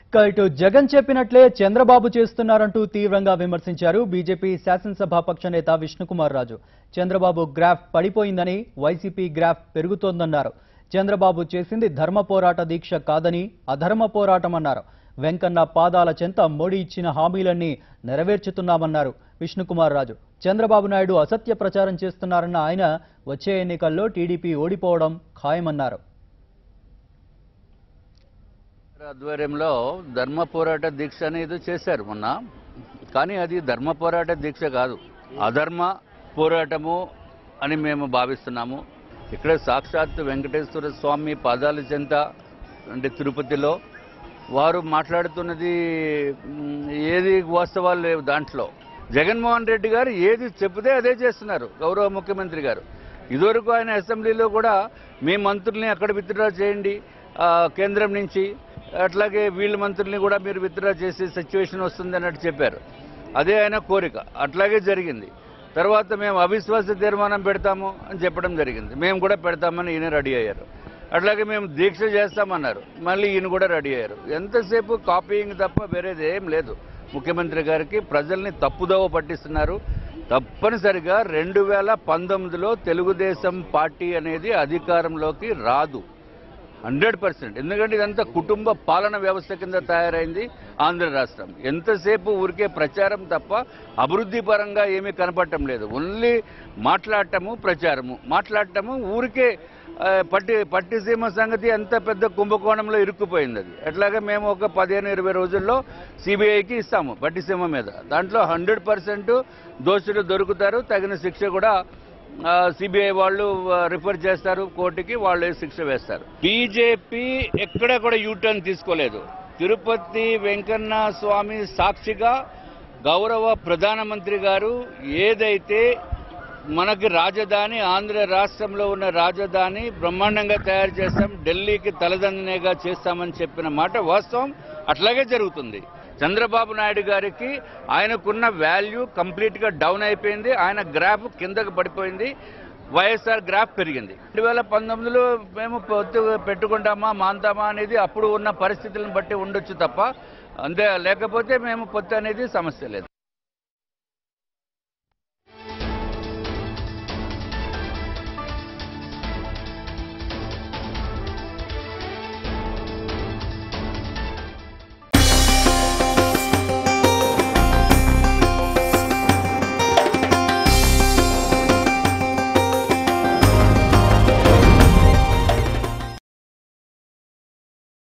ఇక ఇటు జగన్ చెప్పినట్లే చంద్రబాబు చేస్తున్నారంటూ తీవ్రంగా విమర్శించారు బీజేపీ శాసనసభాపక్ష నేత విష్ణుకుమార్ రాజు చంద్రబాబు గ్రాఫ్ పడిపోయిందని వైసీపీ గ్రాఫ్ పెరుగుతోందన్నారు చంద్రబాబు చేసింది ధర్మ పోరాట దీక్ష కాదని అధర్మ పోరాటం అన్నారు వెంకన్న పాదాల చెంత మోడీ ఇచ్చిన హామీలన్నీ నెరవేర్చుతున్నామన్నారు విష్ణుకుమార్ రాజు చంద్రబాబు నాయుడు అసత్య ప్రచారం చేస్తున్నారన్న ఆయన వచ్చే ఎన్నికల్లో టీడీపీ ఓడిపోవడం ఖాయమన్నారు ఆధ్వర్యంలో ధర్మ పోరాట దీక్ష అనేది చేశారు మొన్న కానీ అది ధర్మ పోరాట దీక్ష కాదు అధర్మ పోరాటము అని మేము భావిస్తున్నాము ఇక్కడ సాక్షాత్ వెంకటేశ్వర స్వామి పాదాల చెంత అంటే తిరుపతిలో వారు మాట్లాడుతున్నది మ్, ఏది వాస్తవాలు లేవు దాంట్లో జగన్మోహన్ రెడ్డి గారు ఏది చెబితే అదే చేస్తున్నారు గౌరవ ముఖ్యమంత్రి గారు ఇదివరకు ఆయన అసెంబ్లీలో కూడా మీ మంత్రుల్ని అక్కడ విత్డ్రా చేయండి ఆ, కేంద్రం నుంచి అట్లాగే వీళ్ళ మంత్రుల్ని కూడా మీరు విత్డ్రా చేసే సిచ్యువేషన్ వస్తుంది అన్నట్టు చెప్పారు అదే ఆయన కోరిక అట్లాగే జరిగింది తర్వాత మేము అవిశ్వాస తీర్మానం పెడతాము అని చెప్పడం జరిగింది మేము కూడా పెడతామని ఈయన రెడీ అయ్యారు అట్లాగే మేము దీక్ష చేస్తామన్నారు మళ్ళీ ఈయన కూడా రెడీ అయ్యారు ఎంతసేపు కాపీయింగ్ తప్ప వేరేది ఏం లేదు ముఖ్యమంత్రి గారికి ప్రజల్ని తప్పుదోవ పట్టిస్తున్నారు తప్పనిసరిగా రెండు వేల పంతొమ్మిదిలో తెలుగుదేశం పార్టీ అనేది అధికారంలోకి రాదు హండ్రెడ్ పర్సెంట్ ఎందుకంటే ఇదంతా కుటుంబ పాలన వ్యవస్థ కింద తయారైంది ఆంధ్ర రాష్ట్రం ఎంతసేపు ఊరికే ప్రచారం తప్ప అభివృద్ధి పరంగా ఏమీ కనపడటం లేదు ఓన్లీ మాట్లాడటము ప్రచారము మాట్లాడటము ఊరికే ఆ, పట్టి పట్టిసీమ సంగతి ఎంత పెద్ద కుంభకోణంలో ఇరుక్కుపోయింది అది అట్లాగే మేము ఒక పదిహేను ఇరవై రోజుల్లో సిబిఐకి ఇస్తాము పట్టిసీమ మీద దాంట్లో హండ్రెడ్ పర్సెంట్ దోషులు దొరుకుతారు తగిన శిక్ష కూడా సిబిఐ వాళ్ళు ఆ, రిఫర్ చేస్తారు కోర్టుకి వాళ్ళు శిక్ష వేస్తారు బీజేపీ ఎక్కడ కూడా యూటర్న్ తీసుకోలేదు తిరుపతి వెంకన్న స్వామి సాక్షిగా గౌరవ ప్రధానమంత్రి గారు ఏదైతే మనకి రాజధాని ఆంధ్ర రాష్ట్రంలో ఉన్న రాజధాని బ్రహ్మాండంగా తయారు చేస్తాం ఢిల్లీకి తలదండనేగా చేస్తామని చెప్పిన మాట వాస్తవం అట్లాగే జరుగుతుంది చంద్రబాబు నాయుడు గారికి ఆయనకున్న వాల్యూ కంప్లీట్గా డౌన్ అయిపోయింది ఆయన గ్రాఫ్ కిందకు పడిపోయింది వైఎస్ఆర్ గ్రాఫ్ పెరిగింది రెండు వేల పంతొమ్మిదిలో మేము పొత్తు పెట్టుకుంటామా మాంతామా అనేది అప్పుడు ఉన్న పరిస్థితులను బట్టి ఉండొచ్చు తప్ప అంతే లేకపోతే మేము పొత్తు అనేది సమస్య లేదు